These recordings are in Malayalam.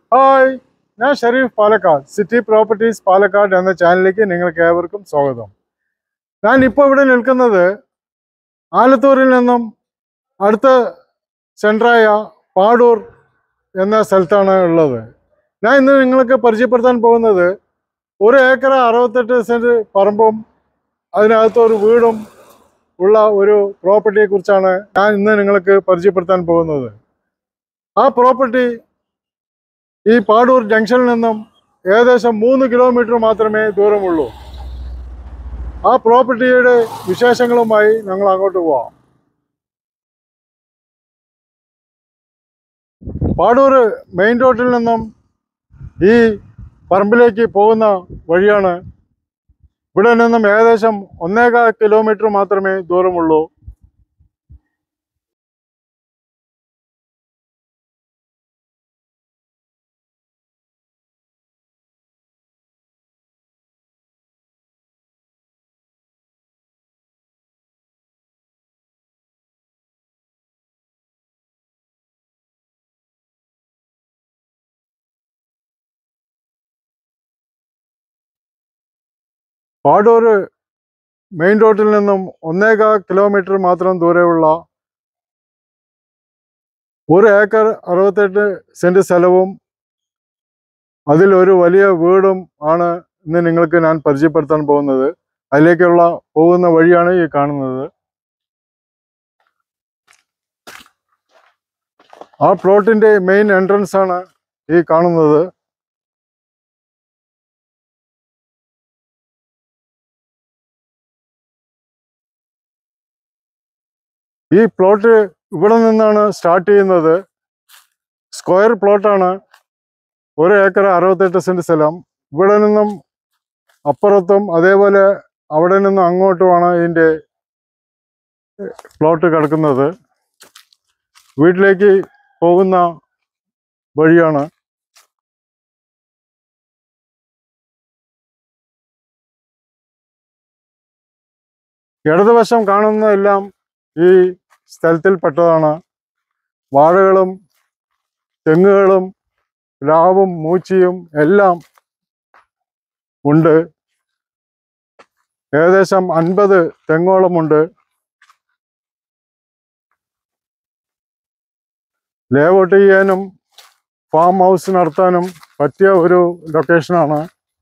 ഹായ് ഞാൻ ഷെരീഫ് പാലക്കാട് സിറ്റി പ്രോപ്പർട്ടീസ് പാലക്കാട് എന്ന ചാനലിലേക്ക് നിങ്ങൾക്ക് ഏവർക്കും സ്വാഗതം ഞാൻ ഇപ്പോൾ ഇവിടെ നിൽക്കുന്നത് ആലത്തൂരിൽ നിന്നും അടുത്ത സെൻട്രായ പാടൂർ എന്ന സ്ഥലത്താണ് ഉള്ളത് ഞാൻ ഇന്ന് നിങ്ങൾക്ക് പരിചയപ്പെടുത്താൻ പോകുന്നത് ഒരു ഏക്കർ അറുപത്തെട്ട് സെൻറ്റ് പറമ്പും അതിനകത്ത് ഒരു വീടും ഉള്ള ഒരു പ്രോപ്പർട്ടിയെ കുറിച്ചാണ് ഞാൻ ഇന്ന് നിങ്ങൾക്ക് പരിചയപ്പെടുത്താൻ പോകുന്നത് ആ പ്രോപ്പർട്ടി ഈ പാടൂർ ജംഗ്ഷനിൽ നിന്നും ഏകദേശം മൂന്ന് കിലോമീറ്റർ മാത്രമേ ദൂരമുള്ളൂ ആ പ്രോപ്പർട്ടിയുടെ വിശേഷങ്ങളുമായി ഞങ്ങൾ അങ്ങോട്ട് പോവാം പാടൂർ മെയിൻ റോഡിൽ നിന്നും ഈ പറമ്പിലേക്ക് പോകുന്ന വഴിയാണ് ഇവിടെ നിന്നും ഏകദേശം ഒന്നേകാൽ കിലോമീറ്റർ മാത്രമേ ദൂരമുള്ളൂ പാടൂർ മെയിൻ റോഡിൽ നിന്നും ഒന്നേകാൽ കിലോമീറ്റർ മാത്രം ദൂരെയുള്ള ഒരു ഏക്കർ അറുപത്തെട്ട് സെന്റ് സ്ഥലവും അതിൽ ഒരു വലിയ വീടും ആണ് ഇന്ന് നിങ്ങൾക്ക് ഞാൻ പരിചയപ്പെടുത്താൻ പോകുന്നത് അതിലേക്കുള്ള പോകുന്ന വഴിയാണ് ഈ കാണുന്നത് ആ പ്ലോട്ടിന്റെ മെയിൻ എൻട്രൻസ് ആണ് ഈ കാണുന്നത് ഈ പ്ലോട്ട് ഇവിടെ നിന്നാണ് സ്റ്റാർട്ട് ചെയ്യുന്നത് സ്ക്വയർ പ്ലോട്ടാണ് ഒരു ഏക്കർ അറുപത്തെട്ട് സെന്റ് സ്ഥലം ഇവിടെ നിന്നും അപ്പുറത്തും അതേപോലെ അവിടെ നിന്നും അങ്ങോട്ടുമാണ് ഇതിൻ്റെ പ്ലോട്ട് കിടക്കുന്നത് വീട്ടിലേക്ക് പോകുന്ന വഴിയാണ് ഇടതുവശം കാണുന്നതെല്ലാം ഈ സ്ഥലത്തിൽപ്പെട്ടതാണ് വാഴകളും തെങ്ങുകളും പ്ലാവും മൂച്ചിയും എല്ലാം ഉണ്ട് ഏകദേശം അൻപത് തെങ്ങോളമുണ്ട് ലേഔട്ട് ചെയ്യാനും ഫാം ഹൗസ് നടത്താനും പറ്റിയ ഒരു ലൊക്കേഷനാണ്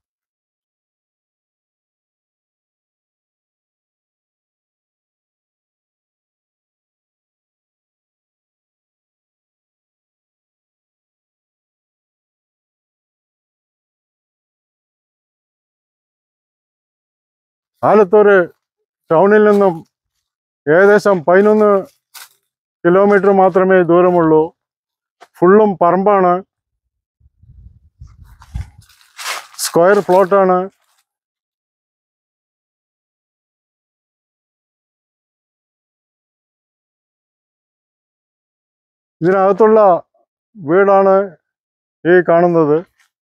ആലത്തൂർ ടൗണിൽ നിന്നും ഏകദേശം പതിനൊന്ന് കിലോമീറ്റർ മാത്രമേ ദൂരമുള്ളൂ ഫുള്ളും പറമ്പാണ് സ്ക്വയർ പ്ലോട്ടാണ് ഇതിനകത്തുള്ള വീടാണ് ഈ കാണുന്നത്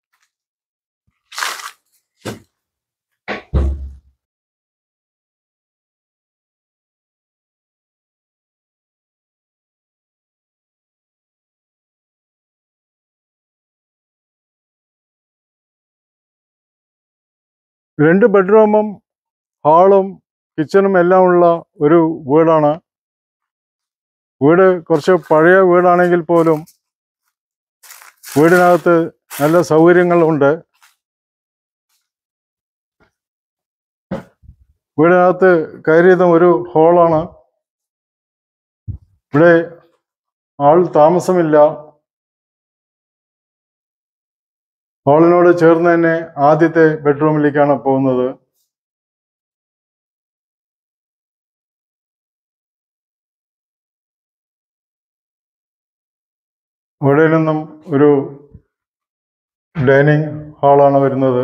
രണ്ട് ബെഡ്റൂമും ഹാളും കിച്ചണും എല്ലാം ഉള്ള ഒരു വീടാണ് വീട് കുറച്ച് പഴയ വീടാണെങ്കിൽ പോലും വീടിനകത്ത് നല്ല സൗകര്യങ്ങളുണ്ട് വീടിനകത്ത് കയറിയത് ഒരു ഹോളാണ് ഇവിടെ ആൾ താമസമില്ല ഹാളിനോട് ചേർന്ന് തന്നെ ആദ്യത്തെ ബെഡ്റൂമിലേക്കാണ് പോകുന്നത് ഇവിടെ നിന്നും ഒരു ഡൈനിങ് ഹാളാണ് വരുന്നത്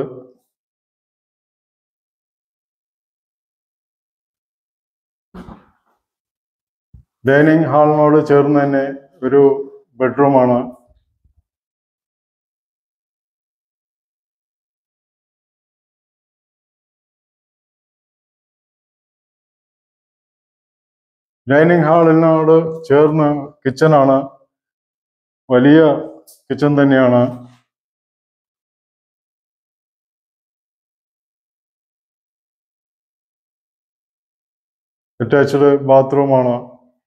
ഡൈനിങ് ഹാളിനോട് ചേർന്ന് തന്നെ ഒരു ബെഡ്റൂമാണ് ഡൈനിങ് ഹാളിനോട് ചേർന്ന് കിച്ചണാണ് വലിയ കിച്ചൺ തന്നെയാണ് അറ്റാച്ച്ഡ് ബാത്റൂമാണ്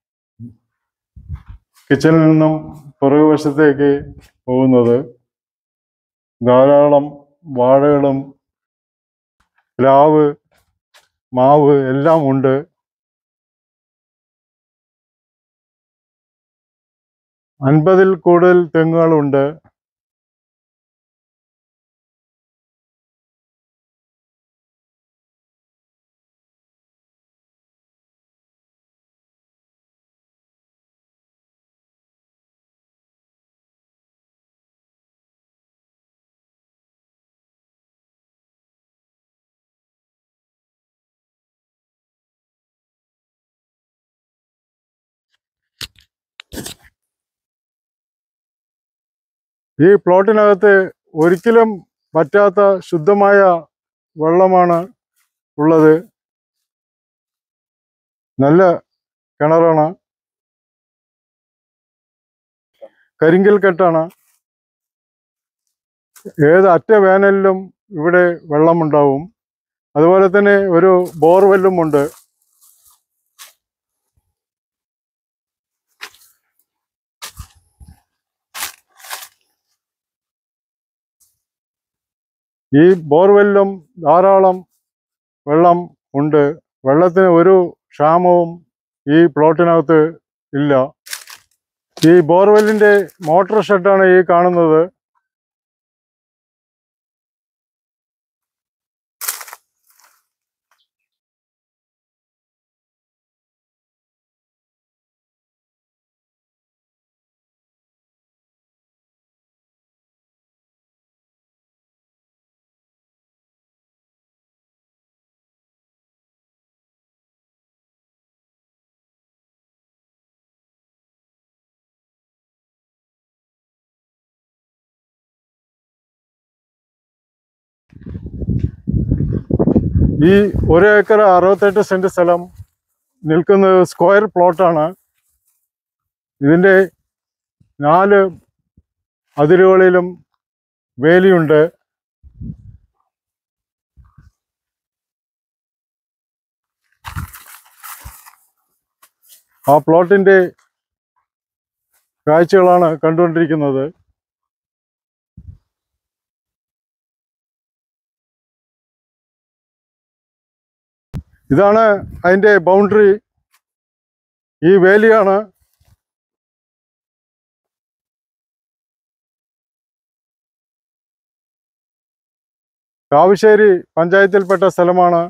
കിച്ചണിൽ നിന്നും പുറകുവശത്തേക്ക് പോകുന്നത് ധാരാളം വാഴകളും പ്ലാവ് മാവ് എല്ലാം ഉണ്ട് അൻപതിൽ കൂടുതൽ തെങ്ങുകളുണ്ട് ഈ പ്ലോട്ടിനകത്ത് ഒരിക്കലും പറ്റാത്ത ശുദ്ധമായ വെള്ളമാണ് ഉള്ളത് നല്ല കിണറാണ് കരിങ്കൽ കെട്ടാണ് ഏത് അറ്റ വേനലിലും ഇവിടെ വെള്ളമുണ്ടാവും അതുപോലെ തന്നെ ഒരു ബോർവെല്ലും ഉണ്ട് ഈ ബോർവെല്ലും ധാരാളം വെള്ളം ഉണ്ട് വെള്ളത്തിന് ഒരു ക്ഷാമവും ഈ പ്ലോട്ടിനകത്ത് ഇല്ല ഈ ബോർവെല്ലിന്റെ മോട്ടോർ ഷെഡാണ് ഈ കാണുന്നത് ഈ ഒരു ഏക്കർ അറുപത്തെട്ട് സെന്റ് സ്ഥലം നിൽക്കുന്നത് സ്ക്വയർ പ്ലോട്ടാണ് ഇതിൻ്റെ നാല് അതിരുകളിലും വേലിയുണ്ട് ആ പ്ലോട്ടിൻ്റെ കാഴ്ചകളാണ് കണ്ടുകൊണ്ടിരിക്കുന്നത് ഇതാണ് അതിൻ്റെ ബൗണ്ടറി ഈ വേലിയാണ് കാവശ്ശേരി പഞ്ചായത്തിൽപ്പെട്ട സ്ഥലമാണ്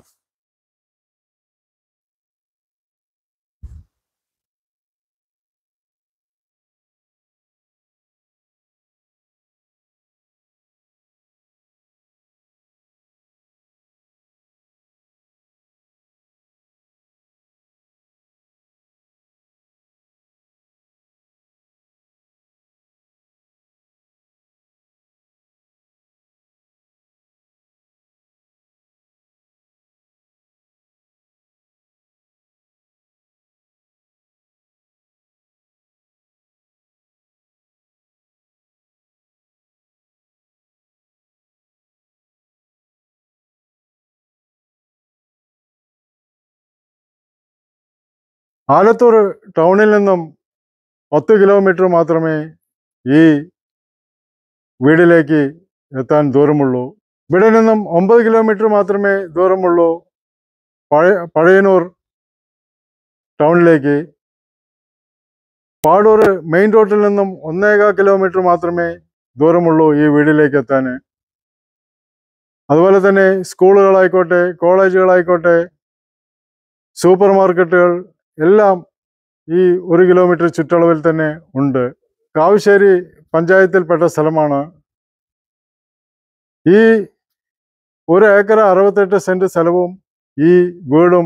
ആലത്തൂർ ടൗണിൽ നിന്നും പത്ത് കിലോമീറ്റർ മാത്രമേ ഈ വീടിലേക്ക് എത്താൻ ദൂരമുള്ളൂ ഇവിടെ നിന്നും ഒമ്പത് കിലോമീറ്റർ മാത്രമേ ദൂരമുള്ളൂ പഴയ പഴയനൂർ ടൗണിലേക്ക് പാടൂർ മെയിൻ റോഡിൽ നിന്നും ഒന്നേകാൽ കിലോമീറ്റർ മാത്രമേ ദൂരമുള്ളൂ ഈ വീടിലേക്ക് എത്താൻ അതുപോലെ തന്നെ സ്കൂളുകളായിക്കോട്ടെ കോളേജുകളായിക്കോട്ടെ സൂപ്പർ മാർക്കറ്റുകൾ എല്ലാം ഈ ഒരു കിലോമീറ്റർ ചുറ്റളവിൽ തന്നെ ഉണ്ട് കാവശ്ശേരി പഞ്ചായത്തിൽപ്പെട്ട സ്ഥലമാണ് ഈ ഒരു ഏക്കർ അറുപത്തെട്ട് സെന്റ് സ്ഥലവും ഈ വീടും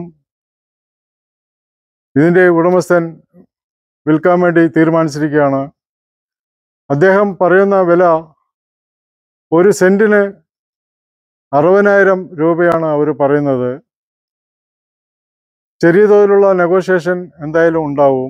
ഇതിൻ്റെ ഉടമസ്ഥൻ വിൽക്കാൻ വേണ്ടി തീരുമാനിച്ചിരിക്കുകയാണ് അദ്ദേഹം പറയുന്ന വില ഒരു സെന്റിന് അറുപതിനായിരം രൂപയാണ് അവർ പറയുന്നത് ചെറിയ തോതിലുള്ള നെഗോഷിയേഷൻ എന്തായാലും ഉണ്ടാവും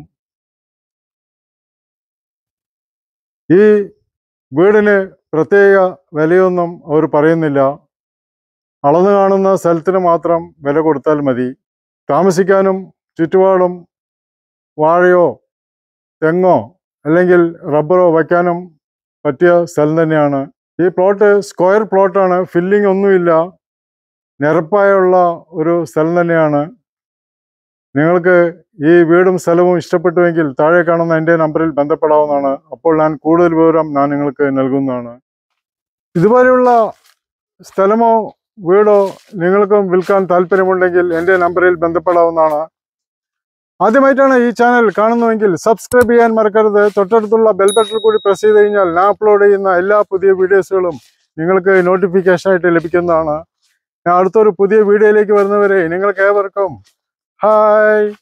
ഈ വീടിന് പ്രത്യേക വിലയൊന്നും അവർ പറയുന്നില്ല അളന്നു കാണുന്ന സ്ഥലത്തിന് മാത്രം വില കൊടുത്താൽ മതി താമസിക്കാനും ചുറ്റുപാടും വാഴയോ തെങ്ങോ അല്ലെങ്കിൽ റബ്ബറോ വയ്ക്കാനും പറ്റിയ സ്ഥലം തന്നെയാണ് ഈ പ്ലോട്ട് സ്ക്വയർ പ്ലോട്ടാണ് ഫില്ലിംഗ് ഒന്നുമില്ല നിരപ്പായുള്ള ഒരു സ്ഥലം തന്നെയാണ് നിങ്ങൾക്ക് ഈ വീടും സ്ഥലവും ഇഷ്ടപ്പെട്ടുവെങ്കിൽ താഴെ കാണുന്ന എൻ്റെ നമ്പറിൽ ബന്ധപ്പെടാവുന്നതാണ് അപ്പോൾ ഞാൻ കൂടുതൽ വിവരം ഞാൻ നിങ്ങൾക്ക് നൽകുന്നതാണ് ഇതുപോലെയുള്ള സ്ഥലമോ വീടോ നിങ്ങൾക്കും വിൽക്കാൻ താല്പര്യമുണ്ടെങ്കിൽ എൻ്റെ നമ്പറിൽ ബന്ധപ്പെടാവുന്നതാണ് ആദ്യമായിട്ടാണ് ഈ ചാനൽ കാണുന്നതെങ്കിൽ സബ്സ്ക്രൈബ് ചെയ്യാൻ മറക്കരുത് തൊട്ടടുത്തുള്ള ബെൽ ബട്ടൺ കൂടി പ്രസ് ചെയ്ത് കഴിഞ്ഞാൽ ഞാൻ അപ്ലോഡ് ചെയ്യുന്ന എല്ലാ പുതിയ വീഡിയോസുകളും നിങ്ങൾക്ക് നോട്ടിഫിക്കേഷൻ ആയിട്ട് ലഭിക്കുന്നതാണ് ഞാൻ അടുത്തൊരു പുതിയ വീഡിയോയിലേക്ക് വരുന്നവരെ നിങ്ങൾക്ക് ഏവർക്കും ഹായ്